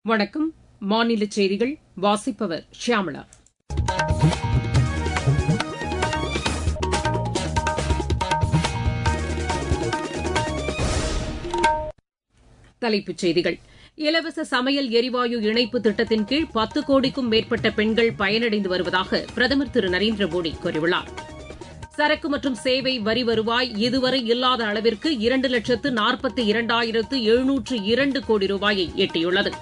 வணக்கம் மாநில செய்திகள் வாசிப்பவர் ஷியாமளா தலைப்புச் செய்திகள் இலவச சமையல் எரிவாயு இணைப்பு திட்டத்தின் கீழ் பத்து கோடிக்கும் மேற்பட்ட பெண்கள் பயனடைந்து வருவதாக பிரதமர் திரு நரேந்திர மோடி கூறியுள்ளார் சரக்கு மற்றும் சேவை வரி வருவாய் இதுவரை இல்லாத அளவிற்கு இரண்டு லட்சத்து நாற்பத்தி இரண்டாயிரத்து எழுநூற்று இரண்டு கோடி ரூபாயை எட்டியுள்ளது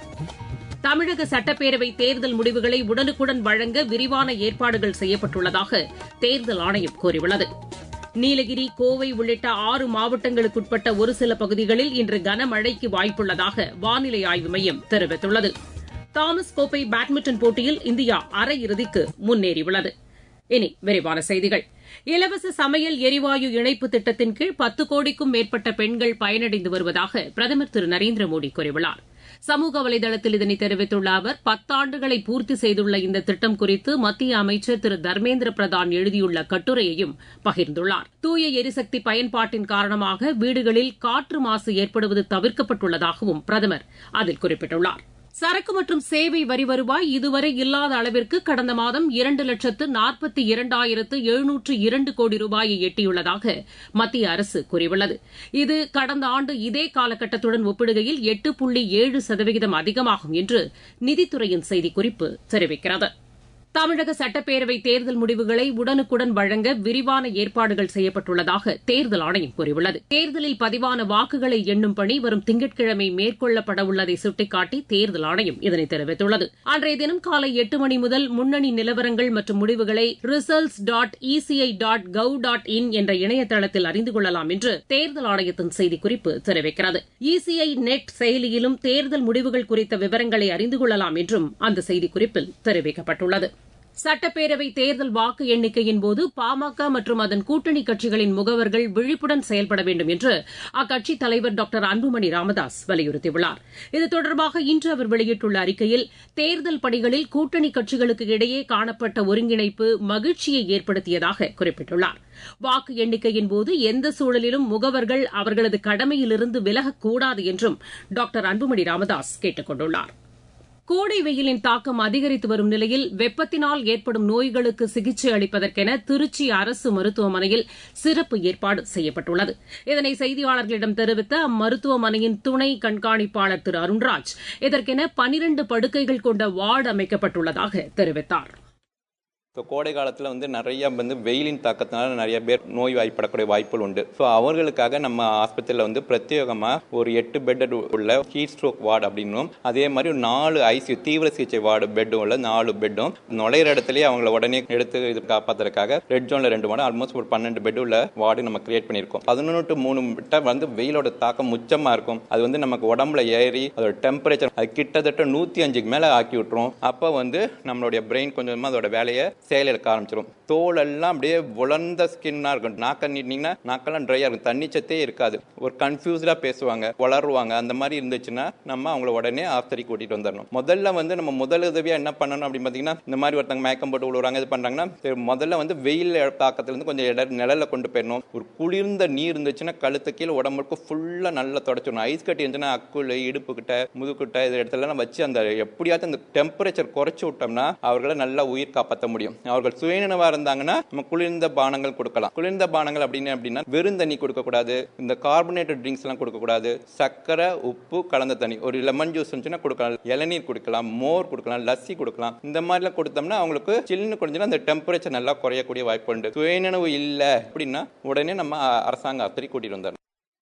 தமிழக சட்டப்பேரவை தேர்தல் முடிவுகளை உடனுக்குடன் வழங்க விரிவான ஏற்பாடுகள் செய்யப்பட்டுள்ளதாக தேர்தல் ஆணையம் கூறியுள்ளது நீலகிரி கோவை உள்ளிட்ட ஆறு மாவட்டங்களுக்குட்பட்ட ஒரு சில பகுதிகளில் இன்று கனமழைக்கு வாய்ப்புள்ளதாக வானிலை ஆய்வு மையம் தெரிவித்துள்ளது தாமஸ் கோப்பை பேட்மிண்டன் போட்டியில் இந்தியா அரையிறுதிக்கு முன்னேறியுள்ளது இனி விரிவான செய்திகள் இலவச சமையல் எரிவாயு இணைப்பு திட்டத்தின் கீழ் பத்து கோடிக்கும் மேற்பட்ட பெண்கள் பயனடைந்து வருவதாக பிரதமர் திரு நரேந்திர மோடி கூறியுள்ளார் சமூக வலைதளத்தில் இதனை தெரிவித்துள்ள அவர் பத்தாண்டுகளை பூர்த்தி செய்துள்ள இந்த திட்டம் குறித்து மத்திய அமைச்சர் திரு தர்மேந்திர பிரதான் எழுதியுள்ள கட்டுரையையும் பகிர்ந்துள்ளார் தூய எரிசக்தி பயன்பாட்டின் காரணமாக வீடுகளில் காற்று மாசு ஏற்படுவது தவிர்க்கப்பட்டுள்ளதாகவும் பிரதமர் அதில் குறிப்பிட்டுள்ளார் சரக்கு மற்றும் சேவை வரி வருவாய் இதுவரை இல்லாத அளவிற்கு கடந்த மாதம் இரண்டு லட்சத்து நாற்பத்தி இரண்டாயிரத்து எழுநூற்று இரண்டு கோடி ரூபாயை எட்டியுள்ளதாக மத்திய அரசு கூறியுள்ளது இது கடந்த ஆண்டு இதே காலகட்டத்துடன் ஒப்பிடுகையில் எட்டு புள்ளி ஏழு சதவிகிதம் அதிகமாகும் என்று நிதித்துறையின் செய்திக்குறிப்பு தெரிவிக்கிறது தமிழக சட்டப்பேரவை தேர்தல் முடிவுகளை உடனுக்குடன் வழங்க விரிவான ஏற்பாடுகள் செய்யப்பட்டுள்ளதாக தேர்தல் ஆணையம் கூறியுள்ளது தேர்தலில் பதிவான வாக்குகளை எண்ணும் பணி வரும் திங்கட்கிழமை மேற்கொள்ளப்பட உள்ளதை சுட்டிக்காட்டி தேர்தல் ஆணையம் இதனை தெரிவித்துள்ளது அன்றைய தினம் காலை எட்டு மணி முதல் முன்னணி நிலவரங்கள் மற்றும் முடிவுகளை results dot ECI dot gov dot in என்ற இணையதளத்தில் அறிந்து கொள்ளலாம் என்று தேர்தல் ஆணையத்தின் செய்திக்குறிப்பு தெரிவிக்கிறது இசிஐ நெட் செயலியிலும் தேர்தல் முடிவுகள் குறித்த விவரங்களை அறிந்து கொள்ளலாம் என்றும் அந்த செய்திக்குறிப்பில் தெரிவிக்கப்பட்டுள்ளது சட்டப்பேரவை தேர்தல் வாக்கு எண்ணிக்கையின் போது பாமக மற்றும் அதன் கூட்டணி கட்சிகளின் முகவர்கள் விழிப்புடன் செயல்பட வேண்டும் என்று அக்கட்சித் தலைவர் டாக்டர் அன்புமணி ராமதாஸ் வலியுறுத்தியுள்ளார் இது தொடர்பாக இன்று அவர் வெளியிட்டுள்ள அறிக்கையில் தேர்தல் பணிகளில் கூட்டணி கட்சிகளுக்கு இடையே காணப்பட்ட ஒருங்கிணைப்பு மகிழ்ச்சியை ஏற்படுத்தியதாக குறிப்பிட்டுள்ளார் வாக்கு எண்ணிக்கையின் போது எந்த சூழலிலும் முகவர்கள் அவர்களது கடமையிலிருந்து விலகக்கூடாது என்றும் டாக்டர் அன்புமணி ராமதாஸ் கேட்டுக் கொண்டுள்ளாா் கோடை வெயிலின் தாக்கம் அதிகரித்து வரும் நிலையில் வெப்பத்தினால் ஏற்படும் நோய்களுக்கு சிகிச்சை அளிப்பதற்கென திருச்சி அரசு மருத்துவமனையில் சிறப்பு ஏற்பாடு செய்யப்பட்டுள்ளது இதனை செய்தியாளர்களிடம் தெரிவித்த அம்மருத்துவமனையின் துணை கண்காணிப்பாளர் திரு அருண்ராஜ் இதற்கென பனிரண்டு படுக்கைகள் கொண்ட வார்டு அமைக்கப்பட்டுள்ளதாக தெரிவித்தார் இப்போ கோடை காலத்தில் வந்து நிறைய வந்து வெயிலின் தாக்கத்தினால நிறைய பேர் நோய் வாய்ப்படக்கூடிய வாய்ப்புகள் உண்டு ஸோ அவர்களுக்காக நம்ம ஆஸ்பத்திரியில் வந்து பிரத்யேகமாக ஒரு எட்டு பெட் உள்ள ஹீட் ஸ்ட்ரோக் வார்டு அப்படின்னும் அதே மாதிரி ஒரு நாலு ஐசியூ தீவிர சிகிச்சை வார்டு பெட்டும் உள்ள நாலு பெட்டும் நுழையிற இடத்துலயே அவங்கள உடனே எடுத்து இது காப்பாத்துறதுக்காக ரெட் ஜோன்ல ரெண்டு வார்டு ஆல்மோஸ்ட் ஒரு பன்னெண்டு பெட் உள்ள வார்டு நம்ம கிரியேட் பண்ணியிருக்கோம் பதினொன்று டு மூணு விட்ட வந்து வெயிலோட தாக்கம் உச்சமா இருக்கும் அது வந்து நமக்கு உடம்புல ஏறி அதோட டெம்பரேச்சர் அது கிட்டத்தட்ட நூற்றி அஞ்சுக்கு மேலே ஆக்கி விட்டுரும் அப்போ வந்து நம்மளுடைய பிரெயின் கொஞ்சமாக அதோட வேலையை செயலிழக்க ஆரம்பிச்சிடும் தோல் எல்லாம் அப்படியே உலர்ந்த ஸ்கின்னா இருக்கும் நாக்க நீட்டினீங்கன்னா நாக்கெல்லாம் ட்ரையா இருக்கும் தண்ணி சத்தே இருக்காது ஒரு கன்ஃபியூஸ்டா பேசுவாங்க வளருவாங்க அந்த மாதிரி இருந்துச்சுன்னா நம்ம அவங்கள உடனே ஆஸ்பத்திரி கூட்டிட்டு வந்துடணும் முதல்ல வந்து நம்ம முதல் உதவியா என்ன பண்ணணும் அப்படின்னு பாத்தீங்கன்னா இந்த மாதிரி ஒருத்தங்க மயக்கம் போட்டு விழுவாங்க இது பண்றாங்கன்னா முதல்ல வந்து வெயில் தாக்கத்துல இருந்து கொஞ்சம் இட நிழல்ல கொண்டு போயிடணும் ஒரு குளிர்ந்த நீர் இருந்துச்சுன்னா கழுத்து கீழே உடம்புக்கு ஃபுல்லா நல்லா தொடச்சிடணும் ஐஸ் கட்டி இருந்துச்சுன்னா அக்குள் இடுப்பு கிட்ட முதுகிட்ட இது இடத்துல வச்சு அந்த எப்படியாச்சும் அந்த டெம்பரேச்சர் குறைச்சு விட்டோம்னா அவர்களை நல்லா உயிர் காப்பாற்ற முடியும் அவர்கள் சுயநினைவா இருந்தாங்கன்னா நம்ம குளிர்ந்த பானங்கள் கொடுக்கலாம் குளிர்ந்த பானங்கள் அப்படின்னு அப்படின்னா வெறும் தண்ணி கொடுக்க கூடாது இந்த கார்பனேட்டட் ட்ரிங்க்ஸ் எல்லாம் கொடுக்க கூடாது சர்க்கரை உப்பு கலந்த தண்ணி ஒரு லெமன் ஜூஸ் இருந்துச்சுன்னா கொடுக்கலாம் இளநீர் கொடுக்கலாம் மோர் கொடுக்கலாம் லஸ்ஸி கொடுக்கலாம் இந்த மாதிரிலாம் கொடுத்தோம்னா அவங்களுக்கு சில்லுன்னு குறைஞ்சுன்னா அந்த டெம்பரேச்சர் நல்லா குறையக்கூடிய வாய்ப்பு உண்டு சுயநினைவு இல்லை அப்படின்னா உடனே நம்ம அரசாங்க ஆஸ்பத்திரி கூட்டிட்டு வந்துடணும்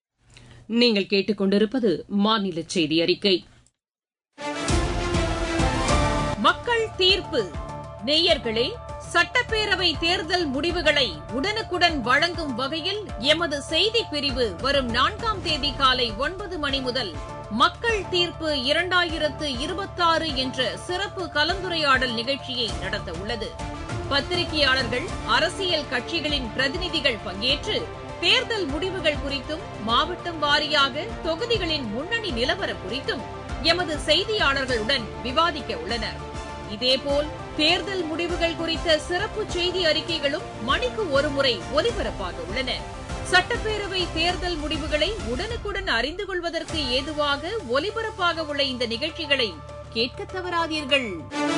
நீங்கள் கேட்டுக்கொண்டிருப்பது மாநில செய்தி அறிக்கை மக்கள் தீர்ப்பு நேயர்களே சட்டப்பேரவை தேர்தல் முடிவுகளை உடனுக்குடன் வழங்கும் வகையில் எமது செய்தி பிரிவு வரும் நான்காம் தேதி காலை ஒன்பது மணி முதல் மக்கள் தீர்ப்பு இரண்டாயிரத்து இருபத்தாறு என்ற சிறப்பு கலந்துரையாடல் நிகழ்ச்சியை நடத்த உள்ளது பத்திரிகையாளர்கள் அரசியல் கட்சிகளின் பிரதிநிதிகள் பங்கேற்று தேர்தல் முடிவுகள் குறித்தும் மாவட்டம் வாரியாக தொகுதிகளின் முன்னணி நிலவரம் குறித்தும் எமது செய்தியாளர்களுடன் விவாதிக்க உள்ளனர் இதேபோல் தேர்தல் முடிவுகள் குறித்த சிறப்பு செய்தி அறிக்கைகளும் மணிக்கு ஒருமுறை ஒலிபரப்பாக உள்ளன சட்டப்பேரவை தேர்தல் முடிவுகளை உடனுக்குடன் அறிந்து கொள்வதற்கு ஏதுவாக ஒலிபரப்பாக உள்ள இந்த நிகழ்ச்சிகளை கேட்க தவறாதீர்கள்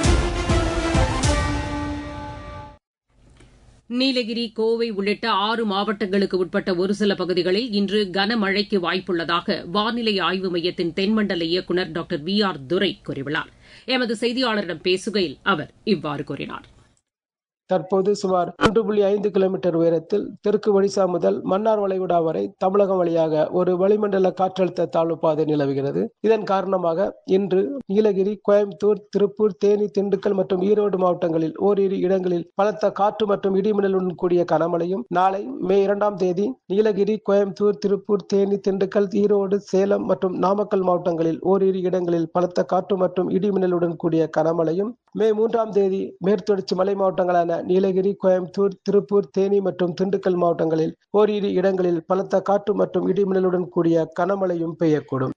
நீலகிரி கோவை உள்ளிட்ட ஆறு மாவட்டங்களுக்கு உட்பட்ட ஒரு சில பகுதிகளில் இன்று கனமழைக்கு வாய்ப்புள்ளதாக வானிலை ஆய்வு மையத்தின் தென்மண்டல இயக்குநர் டாக்டர் வி ஆர் துரை கூறியுள்ளார் எமது செய்தியாளரிடம் பேசுகையில் அவர் இவ்வாறு கூறினார் தற்போது சுமார் ஒன்று புள்ளி ஐந்து கிலோமீட்டர் உயரத்தில் தெற்கு ஒடிசா முதல் மன்னார் வளைகுடா வரை தமிழகம் வழியாக ஒரு வளிமண்டல காற்றழுத்த தாழ்வு பாதை நிலவுகிறது இதன் காரணமாக இன்று நீலகிரி கோயம்புத்தூர் திருப்பூர் தேனி திண்டுக்கல் மற்றும் ஈரோடு மாவட்டங்களில் ஓரிரு இடங்களில் பலத்த காற்று மற்றும் இடிமின்னலுடன் கூடிய கனமழையும் நாளை மே இரண்டாம் தேதி நீலகிரி கோயம்புத்தூர் திருப்பூர் தேனி திண்டுக்கல் ஈரோடு சேலம் மற்றும் நாமக்கல் மாவட்டங்களில் ஓரிரு இடங்களில் பலத்த காற்று மற்றும் இடிமின்னலுடன் கூடிய கனமழையும் மே மூன்றாம் தேதி மேற்தொடர்ச்சி மலை மாவட்டங்களான நீலகிரி கோயம்புத்தூர் திருப்பூர் தேனி மற்றும் திண்டுக்கல் மாவட்டங்களில் ஓரிரு இடங்களில் பலத்த காற்று மற்றும் இடிமின்னலுடன் கூடிய கனமழையும் பெய்யக்கூடும்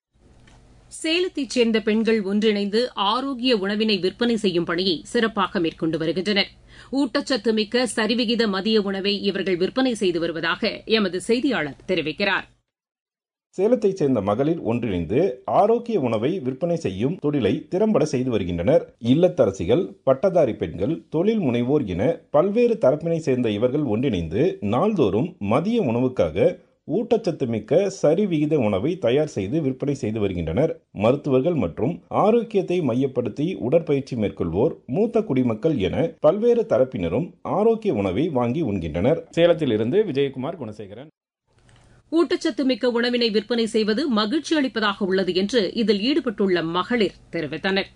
சேலத்தைச் சேர்ந்த பெண்கள் ஒன்றிணைந்து ஆரோக்கிய உணவினை விற்பனை செய்யும் பணியை சிறப்பாக மேற்கொண்டு வருகின்றனர் ஊட்டச்சத்து மிக்க சரிவிகித மதிய உணவை இவர்கள் விற்பனை செய்து வருவதாக எமது செய்தியாளர் தெரிவிக்கிறார் சேலத்தைச் சேர்ந்த மகளிர் ஒன்றிணைந்து ஆரோக்கிய உணவை விற்பனை செய்யும் தொழிலை திறம்பட செய்து வருகின்றனர் இல்லத்தரசிகள் பட்டதாரி பெண்கள் தொழில் முனைவோர் என பல்வேறு தரப்பினை சேர்ந்த இவர்கள் ஒன்றிணைந்து நாள்தோறும் மதிய உணவுக்காக ஊட்டச்சத்து மிக்க சரிவிகித உணவை தயார் செய்து விற்பனை செய்து வருகின்றனர் மருத்துவர்கள் மற்றும் ஆரோக்கியத்தை மையப்படுத்தி உடற்பயிற்சி மேற்கொள்வோர் மூத்த குடிமக்கள் என பல்வேறு தரப்பினரும் ஆரோக்கிய உணவை வாங்கி உண்கின்றனர் சேலத்திலிருந்து விஜயகுமார் குணசேகரன் ஊட்டச்சத்து மிக்க உணவினை விற்பனை செய்வது மகிழ்ச்சி அளிப்பதாக உள்ளது என்று இதில் ஈடுபட்டுள்ள மகளிர் தெரிவித்தனர்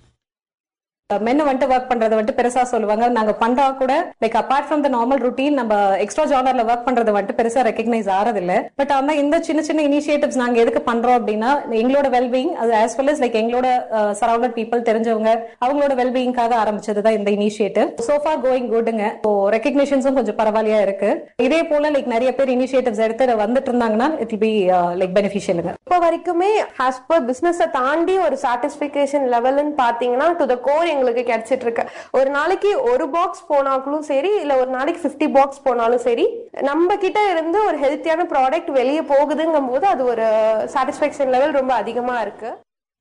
மென்ன வந்துட்டு ஒர்க் பண்றத வந்துட்டு பெருசா சொல்லுவாங்க நாங்க பண்றா கூட like apart from the normal routine நம்ம எக்ஸ்ட்ரா ஜானர்ல ஒர்க் பண்றது வந்துட்டு பெருசா ரெகக்னைஸ் ஆறது இல்ல பட் ஆனா இந்த சின்ன சின்ன இனிஷியேட்டிவ்ஸ் நாங்க எதுக்கு பண்றோம் அப்படின்னா எங்களோட வெல்பீயிங் அது ஆஸ் வெல் அஸ் லைக் எங்களோட சரௌண்டட் பீப்புள் தெரிஞ்சவங்க அவங்களோட வெல்பீயிங்காக ஆரம்பிச்சது தான் இந்த இனிஷியேட்டிவ் சோஃபா கோயிங் குட்டுங்க ஸோ ரெகக்னிஷன்ஸும் கொஞ்சம் பரவாயில்லையா இருக்கு இதே போல லைக் நிறைய பேர் இனிஷியேட்டிவ்ஸ் எடுத்து வந்துட்டு இருந்தாங்கன்னா இட் பி லைக் பெனிஃபிஷியலுங்க இப்போ வரைக்குமே ஆஸ் பர் பிசினஸ் தாண்டி ஒரு சாட்டிஸ்பிகேஷன் லெவல்னு பாத்தீங்கன்னா டு த கோர் எங்களுக்கு கிடைச்சிட்டு இருக்கு ஒரு நாளைக்கு ஒரு பாக்ஸ் போனாலும் சரி இல்ல ஒரு நாளைக்கு பிப்டி பாக்ஸ் போனாலும் சரி நம்ம கிட்ட இருந்து ஒரு ஹெல்த்தியான ப்ராடக்ட் வெளியே போகுதுங்கும் போது அது ஒரு சாட்டிஸ்பாக்சன் லெவல் ரொம்ப அதிகமா இருக்கு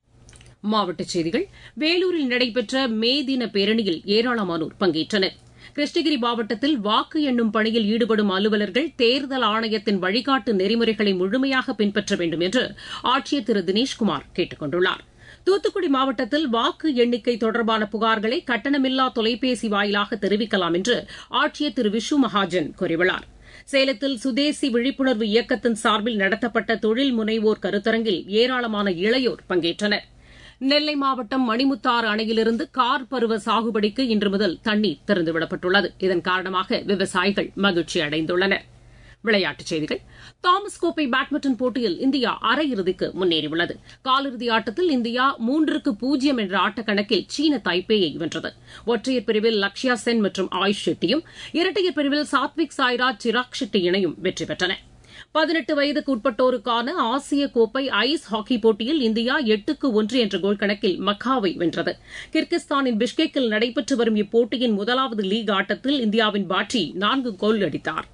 மாவட்டச் செய்திகள் வேலூரில் நடைபெற்ற மே தின பேரணியில் ஏராளமானோர் பங்கேற்றனர் கிருஷ்ணகிரி மாவட்டத்தில் வாக்கு எண்ணும் பணியில் ஈடுபடும் அலுவலர்கள் தேர்தல் ஆணையத்தின் வழிகாட்டு நெறிமுறைகளை முழுமையாக பின்பற்ற வேண்டும் என்று ஆட்சியர் திரு தினேஷ்குமார் கேட்டுக் கொண்டுள்ளார் தூத்துக்குடி மாவட்டத்தில் வாக்கு எண்ணிக்கை தொடர்பான புகார்களை கட்டணமில்லா தொலைபேசி வாயிலாக தெரிவிக்கலாம் என்று ஆட்சியர் திரு விஷு மகாஜன் கூறியுள்ளார் சேலத்தில் சுதேசி விழிப்புணர்வு இயக்கத்தின் சார்பில் நடத்தப்பட்ட தொழில் முனைவோர் கருத்தரங்கில் ஏராளமான இளையோர் பங்கேற்றனர் நெல்லை மாவட்டம் மணிமுத்தாறு அணையிலிருந்து கார் பருவ சாகுபடிக்கு இன்று முதல் தண்ணீர் திறந்துவிடப்பட்டுள்ளது இதன் காரணமாக விவசாயிகள் மகிழ்ச்சி அடைந்துள்ளனா் விளையாட்டுச் செய்திகள் தாமஸ் கோப்பை பேட்மிண்டன் போட்டியில் இந்தியா அரையிறுதிக்கு முன்னேறியுள்ளது காலிறுதி ஆட்டத்தில் இந்தியா மூன்றுக்கு பூஜ்ஜியம் என்ற ஆட்டக்கணக்கில் சீன தைப்பேயை வென்றது ஒற்றையர் பிரிவில் லக்ஷயா சென் மற்றும் ஆயுஷ் ஷெட்டியும் இரட்டையர் பிரிவில் சாத்விக் சாய்ராஜ் சிராக் ஷெட்டி இணையும் வெற்றி பெற்றன பதினெட்டு வயதுக்கு உட்பட்டோருக்கான ஆசிய கோப்பை ஐஸ் ஹாக்கி போட்டியில் இந்தியா எட்டுக்கு ஒன்று என்ற கோல் கணக்கில் மக்காவை வென்றது கிர்கிஸ்தானின் பிஷ்கெக்கில் நடைபெற்று வரும் இப்போட்டியின் முதலாவது லீக் ஆட்டத்தில் இந்தியாவின் பாட்டி நான்கு கோல் அடித்தார்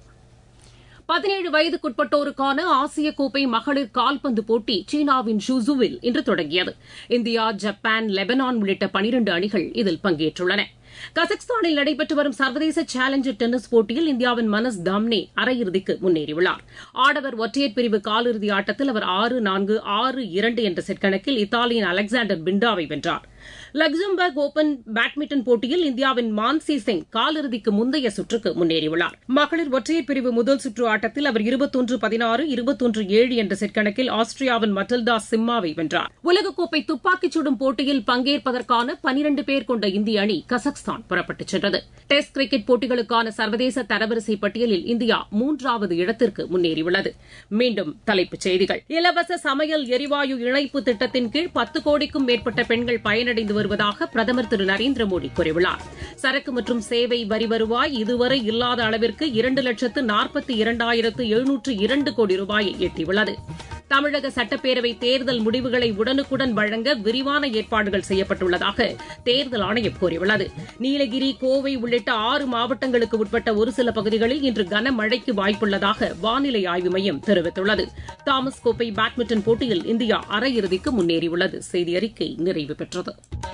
பதினேழு வயதுக்குட்பட்டோருக்கான ஆசிய கோப்பை மகளிர் கால்பந்து போட்டி சீனாவின் ஷுசுவில் இன்று தொடங்கியது இந்தியா ஜப்பான் லெபனான் உள்ளிட்ட பனிரண்டு அணிகள் இதில் பங்கேற்றுள்ளன கசக்ஸ்தானில் நடைபெற்று வரும் சர்வதேச சேலஞ்சர் டென்னிஸ் போட்டியில் இந்தியாவின் மனஸ் தாம்னே அரையிறுதிக்கு முன்னேறியுள்ளார் ஆடவர் ஒற்றையர் பிரிவு காலிறுதி ஆட்டத்தில் அவர் ஆறு நான்கு ஆறு இரண்டு என்ற செட் கணக்கில் இத்தாலியின் அலெக்சாண்டர் பிண்டாவை வென்றார் லக்சம்பர்க் ஓபன் பேட்மிண்டன் போட்டியில் இந்தியாவின் மான்சி சிங் காலிறுதிக்கு முந்தைய சுற்றுக்கு முன்னேறியுள்ளார் மகளிர் ஒற்றையர் பிரிவு முதல் சுற்று ஆட்டத்தில் அவர் இருபத்தொன்று பதினாறு இருபத்தொன்று ஏழு என்ற செட் கணக்கில் ஆஸ்திரியாவின் மட்டில்டா சிம்மாவை வென்றார் உலகக்கோப்பை துப்பாக்கிச் சுடும் போட்டியில் பங்கேற்பதற்கான பனிரண்டு பேர் கொண்ட இந்திய அணி கசக்ஸ்தான் புறப்பட்டுச் சென்றது டெஸ்ட் கிரிக்கெட் போட்டிகளுக்கான சர்வதேச தரவரிசை பட்டியலில் இந்தியா மூன்றாவது இடத்திற்கு முன்னேறியுள்ளது மீண்டும் தலைப்புச் செய்திகள் இலவச சமையல் எரிவாயு இணைப்பு திட்டத்தின் கீழ் பத்து கோடிக்கும் மேற்பட்ட பெண்கள் பயனடைந்து வருவதாக பிரதமர் திரு நரேந்திர மோடி கூறியுள்ளார் சரக்கு மற்றும் சேவை வரி வருவாய் இதுவரை இல்லாத அளவிற்கு இரண்டு லட்சத்து நாற்பத்தி இரண்டாயிரத்து எழுநூற்று இரண்டு கோடி ரூபாயை எட்டியுள்ளது தமிழக சட்டப்பேரவை தேர்தல் முடிவுகளை உடனுக்குடன் வழங்க விரிவான ஏற்பாடுகள் செய்யப்பட்டுள்ளதாக தேர்தல் ஆணையம் கூறியுள்ளது நீலகிரி கோவை உள்ளிட்ட ஆறு மாவட்டங்களுக்கு உட்பட்ட ஒரு சில பகுதிகளில் இன்று கனமழைக்கு வாய்ப்புள்ளதாக வானிலை ஆய்வு மையம் தெரிவித்துள்ளது தாமஸ் கோப்பை பேட்மிண்டன் போட்டியில் இந்தியா அரையிறுதிக்கு முன்னேறியுள்ளது செய்தி அறிக்கை நிறைவு பெற்றது